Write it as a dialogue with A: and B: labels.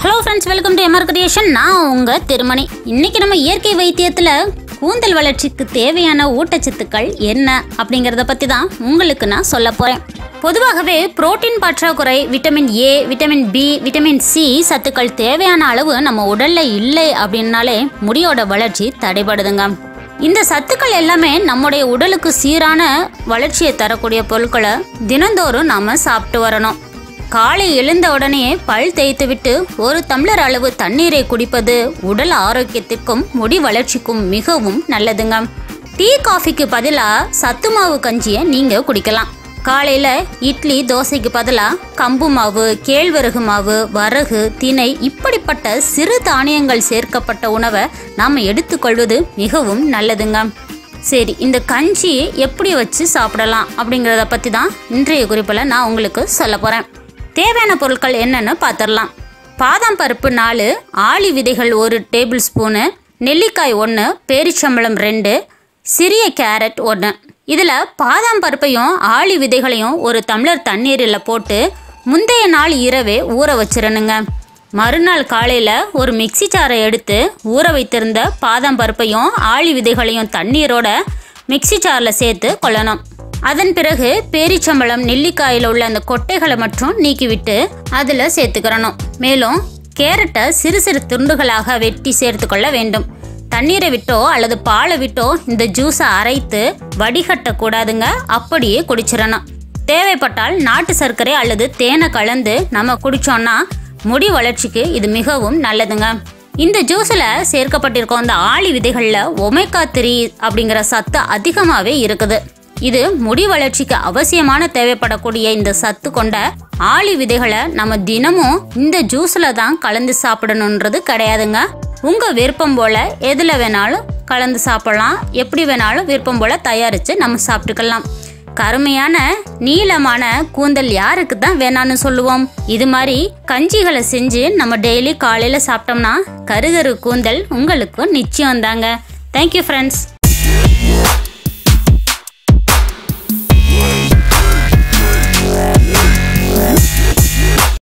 A: hello friends welcome to MR creation நான் உங்க திருமணி இன்னைக்கு நம்ம இயற்கை வைத்தியத்துல கூந்தல் வளர்ச்சிக்கு தேவையான ஊட்டச்சத்துக்கள் என்ன அப்படிங்கறத பத்தி தான் உங்களுக்கு நான் சொல்ல போறேன் பொதுவாகவே புரோட்டீன் பற்றாக்குறை vitamin A vitamin B vitamin C சத்துக்கள் தேவையான அளவு நம்ம உடல்ல இல்லை அப்படின்னாலே முடியோட வளர்ச்சி தடைபடுதுங்க இந்த சத்துக்கள் எல்லாமே நம்முடைய உடலுக்கு சீரான வளர்ச்சியை தரக்கூடிய பொருட்களை தினந்தோறும் நாம சாப்பிட்டு வரணும் காலை எழுந்த உடனே பல் தேய்த்துவிட்டு ஒரு டம்ளர் அளவு தண்ணீரை குடிப்பது உடல் ஆரோக்கியத்திற்கும் முடி வளர்ச்சிக்கும் மிகவும் நல்லதுங்க டீ காஃபிக்கு பதிலாக சத்து மாவு கஞ்சியை நீங்க குடிக்கலாம் காலையில இட்லி தோசைக்கு பதிலாக கம்பு மாவு கேழ்வரகு மாவு வரகு திணை இப்படிப்பட்ட சிறு தானியங்கள் சேர்க்கப்பட்ட உணவை நாம் எடுத்துக்கொள்வது மிகவும் நல்லதுங்க சரி இந்த கஞ்சி எப்படி வச்சு சாப்பிடலாம் அப்படிங்கிறத பற்றி தான் இன்றைய குறிப்பில் நான் உங்களுக்கு சொல்ல போகிறேன் தேவையான பொருட்கள் என்னென்னு பார்த்துடலாம் பாதாம் பருப்பு நாலு ஆளி விதைகள் ஒரு டேபிள் ஸ்பூனு நெல்லிக்காய் ஒன்று பேரிச்சம்பழம் ரெண்டு சிறிய கேரட் ஒன்று இதில் பாதாம் பருப்பையும் ஆளி விதைகளையும் ஒரு டம்ளர் தண்ணீரில் போட்டு முந்தைய நாள் இரவே ஊற வச்சிடணுங்க மறுநாள் காலையில் ஒரு மிக்ஸி ஜாரை எடுத்து ஊற வைத்திருந்த பாதாம் பருப்பையும் ஆளி விதைகளையும் தண்ணீரோட மிக்ஸி ஜாரில் சேர்த்து கொள்ளணும் அதன் பிறகு பேரிச்சம்பழம் நெல்லிக்காயில் உள்ள அந்த கொட்டைகளை மட்டும் நீக்கிவிட்டு அதில் சேர்த்துக்கிறணும் மேலும் கேரட்டை சிறு சிறு துண்டுகளாக வெட்டி சேர்த்துக்கொள்ள வேண்டும் தண்ணீரை விட்டோ அல்லது பாலை விட்டோ இந்த ஜூஸை அரைத்து வடிகட்ட கூடாதுங்க அப்படியே குடிச்சிடணும் தேவைப்பட்டால் நாட்டு சர்க்கரை அல்லது தேனை கலந்து நம்ம குடிச்சோம்னா முடி வளர்ச்சிக்கு இது மிகவும் நல்லதுங்க இந்த ஜூஸில் சேர்க்கப்பட்டிருக்கும் அந்த ஆளி விதைகளில் ஒமேகா த்ரீ அப்படிங்கிற சத்து அதிகமாகவே இருக்குது இது முடி வளர்ச்சிக்கு அவசியமான தேவைப்படக்கூடிய இந்த சத்து கொண்ட ஆளி விதைகளை நம்ம தினமும் இந்த ஜூஸ்ல தான் கலந்து சாப்பிடணுன்றது கிடையாதுங்க உங்க விருப்பம் போல எதுல வேணாலும் கலந்து சாப்பிடலாம் எப்படி வேணாலும் விருப்பம் போல தயாரிச்சு நம்ம சாப்பிட்டுக்கலாம் கருமையான நீளமான கூந்தல் யாருக்கு தான் வேணான்னு சொல்லுவோம் இது மாதிரி கஞ்சிகளை செஞ்சு நம்ம டெய்லி காலையில் சாப்பிட்டோம்னா கருகரு கூந்தல் உங்களுக்கு நிச்சயம் தாங்க தேங்க்யூ ஃப்ரெண்ட்ஸ்